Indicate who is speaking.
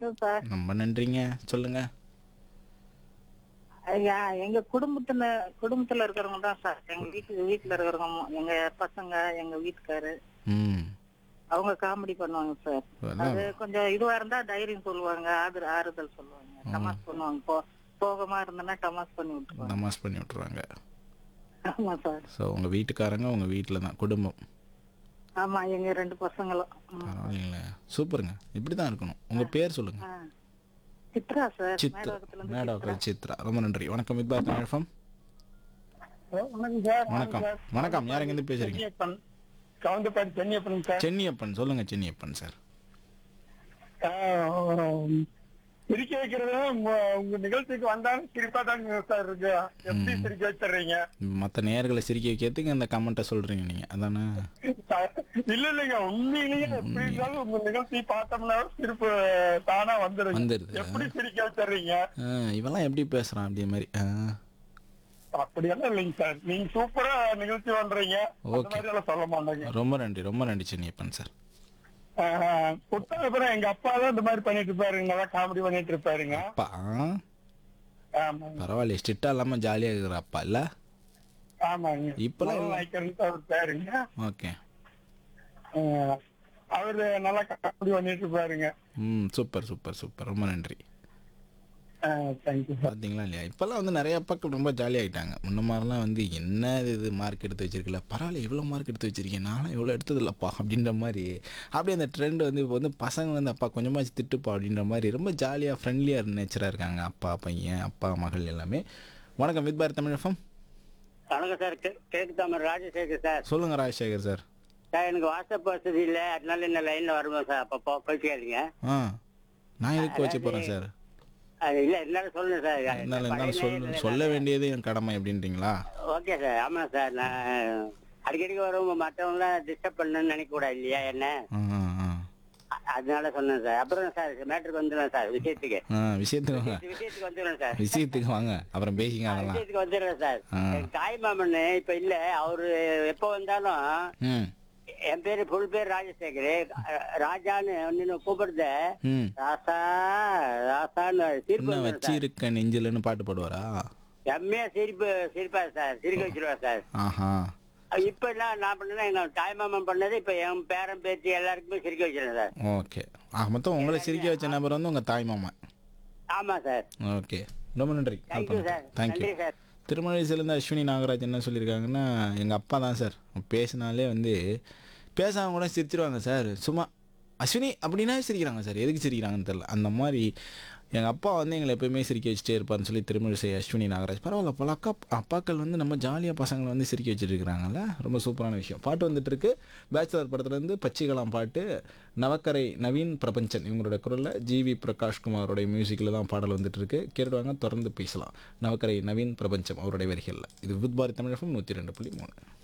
Speaker 1: வணக்கம் சார்
Speaker 2: ரொம்ப நன்றிங்க சொல்லுங்க
Speaker 1: ஐயா எங்க குடும்பத்துல குடும்பத்துல இருக்கிறவங்க தான் சார் எங்க வீட்டு வீட்டுல இருக்கிறவங்க எங்க பசங்க எங்க வீட்டுக்காரு
Speaker 2: ம்
Speaker 1: அவங்க காமெடி பண்ணுவாங்க சார்
Speaker 2: அதான்
Speaker 1: அது கொஞ்சம் இதுவா இருந்தா தைரியம் சொல்லுவாங்க ஆறு ஆறுதல் சொல்லுவாங்க டமாஸ் பண்ணுவாங்க போ சோகமா இருந்தேன்னா டமாஸ் பண்ணி விட்டுருவாங்க
Speaker 2: நமாஸ் பண்ணி விட்ருவாங்க
Speaker 1: ஆமா சார்
Speaker 2: ஸோ உங்கள் வீட்டுக்காரங்க உங்கள் வீட்டில் தான் குடும்பம்
Speaker 1: ஆமா எங்க ரெண்டு பசங்களும் ம்.
Speaker 2: பரவாயில்லைங்களே சூப்பருங்க இப்படி தான் இருக்கணும் உங்கள் பேர் சொல்லுங்கள்
Speaker 1: ஆ. சித்ரா சார்
Speaker 2: சித்ரா
Speaker 1: மேடவக்கத்துல இருந்து
Speaker 2: மேடம் சித்ரா ரொம்ப நன்றி வணக்கம் வித்பா தமிழகம்
Speaker 3: வணக்கம் சார்
Speaker 2: வணக்கம் வணக்கம் யார் எங்கேருந்து பேசுறீங்க
Speaker 3: சென்னியப்பன் கவுந்தப்பாடி சென்னியப்பன் சார்
Speaker 2: சென்னியப்பன் சொல்லுங்க சென்னியப்பன் சார்
Speaker 3: ஆஹ், சிரிக்க வைக்கிறது உங்க உங்க நிகழ்ச்சிக்கு வந்தாலும் சிரிப்பா தாங்க சார் இருக்கு எப்படி சிரிக்க வச்சிடுறீங்க
Speaker 2: மற்ற நேர்களை சிரிக்க வைக்கிறதுக்கு அந்த கமெண்ட்டை சொல்கிறீங்க நீங்கள் அதானே
Speaker 3: இல்ல இல்லைங்க உண்மையிலேயே எப்படி இருந்தாலும் உங்க நிகழ்ச்சி பார்த்தோம்னா சிரிப்பு தானா வந்துருங்க
Speaker 2: வந்துடுது
Speaker 3: எப்படி சிரிக்க வச்சிடுறீங்க
Speaker 2: ஆ, இவெல்லாம் எப்படி பேசுகிறான் அப்படியே மாதிரி ஆ
Speaker 3: அப்படியெல்லாம் இல்லைங்க சார் நீங்க சூப்பரா நிகழ்ச்சி பண்றீங்க அந்த
Speaker 2: Okay.
Speaker 3: மாதிரி எல்லாம் சொல்ல மாட்டாங்க
Speaker 2: ரொம்ப நன்றி ரொம்ப நன்றி சென்னியப்பன் சார்
Speaker 3: ஆஹ், புத்தகம் எங்க அப்பா தான் இந்த மாதிரி பண்ணிட்டு இருப்பாருங்க நல்லா காமெடி பண்ணிட்டு இருப்பாருங்க
Speaker 2: அப்பா
Speaker 3: ஆமா
Speaker 2: பரவாயில்லையே ஸ்ட்ரிக்டாக இல்லாமல் ஜாலியாக இருக்கிற அப்பா இல்லை
Speaker 3: ஆமாங்க
Speaker 2: இப்பெல்லாம் இல்ல.
Speaker 3: நாய்க்கர்னு அவர் பேருங்க
Speaker 2: ஓகே
Speaker 3: ஆஹ் அவரு நல்லா காமெடி பண்ணிட்டு இருப்பாருங்க
Speaker 2: ம் சூப்பர் சூப்பர் சூப்பர் ரொம்ப நன்றி
Speaker 3: தேங்க்யூ சார்
Speaker 2: பார்த்தீங்களா இல்லையா இப்போல்லாம் வந்து நிறைய அப்பாக்கள் ரொம்ப ஜாலியாகிட்டாங்க முன்ன மாதிரிலாம் வந்து என்ன இது மார்க் எடுத்து வச்சிருக்கல பரவாயில்ல இவ்வளோ மார்க் எடுத்து வச்சிருக்கேன் நானும் இவ்வளோ எடுத்தது இல்லைப்பா அப்படின்ற மாதிரி அப்படியே அந்த ட்ரெண்ட் வந்து இப்போ வந்து பசங்க வந்து அப்பா கொஞ்சமாச்சு திட்டுப்பா அப்படின்ற மாதிரி ரொம்ப ஜாலியாக ஃப்ரெண்ட்லியாக நேச்சராக இருக்காங்க அப்பா பையன் அப்பா மகள் எல்லாமே வணக்கம் வித் பாரத் தமிழகம்
Speaker 4: வணக்கம் சார் கிழக்கு தாமர் ராஜசேகர் சார்
Speaker 2: சொல்லுங்கள் ராஜசேகர் சார்
Speaker 4: சார் எனக்கு வாட்ஸ்அப் வசதி இல்ல அதனால இந்த லைன்ல வருவோம் சார் அப்பப்போ பேசிக்காதீங்க
Speaker 2: ஆ நான் எதுக்கு வச்சு போகிறேன் சார்
Speaker 4: அது இல்ல இருந்தாலும் சொல்லுங்க சார்
Speaker 2: என்னால் என்னால் சொல்ல சொல்ல வேண்டியது என் கடமை அப்படின்றீங்களா
Speaker 4: ஓகே சார் ஆமா சார் நான் அடிக்கடிக்கு வரும் மற்றவங்களாம் டிஸ்டர்ப் பண்ணணும்னு நினைக்க கூடாது இல்லையா என்ன
Speaker 2: ஆ ஆ, ஆ
Speaker 4: அ- அதனால சொன்னேன் சார் அப்புறம் சார் மேட்ருக்கு வந்துடுறேன் சார் விஷயத்துக்கு
Speaker 2: ஆ விஷயத்துக்கு வாங்க
Speaker 4: விஷயத்துக்கு வந்துடுறேன் சார்
Speaker 2: விஷயத்துக்கு வாங்க அப்புறம் பேசிங்க அதெல்லாம்
Speaker 4: விஷயத்துக்கு வந்துடுறேன் சார்
Speaker 2: ஆ.
Speaker 4: என் தாய் மாமன் இப்ப இல்ல அவரு எப்ப வந்தாலும்
Speaker 2: ம்
Speaker 4: என் பேரு ஃபுல் பேர் ராஜசேகர் ராஜான்னு ஒன்னு கூப்பிடுறத
Speaker 2: ம்
Speaker 4: ராசா ராசான்னு சிரிப்பு
Speaker 2: என்ன
Speaker 4: வந்துடும்
Speaker 2: வச்சு இருக்க நெஞ்சிலன்னு பாட்டு பாடுவாரா
Speaker 4: செம்மையா சிரிப்பு சிரிப்பாரு சார் சிரிக்க வச்சிருவார் சார்
Speaker 2: ஆஹா
Speaker 4: இப்ப எல்லாம் நான் பண்ணேன்னா எங்க தாய் மாமன் பண்ணது இப்ப என் பேரன் பேத்தி எல்லாருக்குமே சிரிக்க வச்சிருக்கேன் சார்
Speaker 2: ஓகே ஆக மொத்தம் உங்களை சிரிக்க வச்ச நபர் வந்து உங்கள் தாய் மாமா
Speaker 4: ஆமா சார்
Speaker 2: ஓகே ரொம்ப நன்றி
Speaker 4: தேங்க்யூ சார்
Speaker 2: தேங்க்யூ
Speaker 4: நன்றி சார்
Speaker 2: திருமலைசிலேருந்து அஸ்வினி நாகராஜ் என்ன சொல்லியிருக்காங்கன்னா எங்கள் அப்பா தான் சார் பேசினாலே வந்து பேசாம கூட சிரிச்சிருவாங்க சார் சும்மா அஸ்வினி அப்படின்னா சிரிக்கிறாங்க சார் எதுக்கு சிரிக்கிறாங்கன்னு தெரில அந்த மாதிரி எங்கள் அப்பா வந்து எங்களை எப்பயுமே சிரிக்க வச்சுட்டே இருப்பார்னு சொல்லி திருமழிசை அஸ்வினி நாகராஜ் பரவாயில்ல பல அக்கா அப்பாக்கள் வந்து நம்ம ஜாலியாக பசங்களை வந்து சிரிக்க வச்சுட்டு இருக்கிறாங்கல்ல ரொம்ப சூப்பரான விஷயம் பாட்டு வந்துட்டு இருக்கு பேச்சுலர் படத்துலேருந்து பச்சிகலாம் பாட்டு நவக்கரை நவீன் பிரபஞ்சன் இவங்களோட குரலில் ஜிவி பிரகாஷ்குமாரோடைய மியூசிக்கில் தான் பாடல் வந்துட்டு இருக்கு கேட்டுவாங்க தொடர்ந்து பேசலாம் நவக்கரை நவீன் பிரபஞ்சம் அவருடைய வரிகளில் இது வித் பாரதி தமிழகம் நூற்றி ரெண்டு புள்ளி மூணு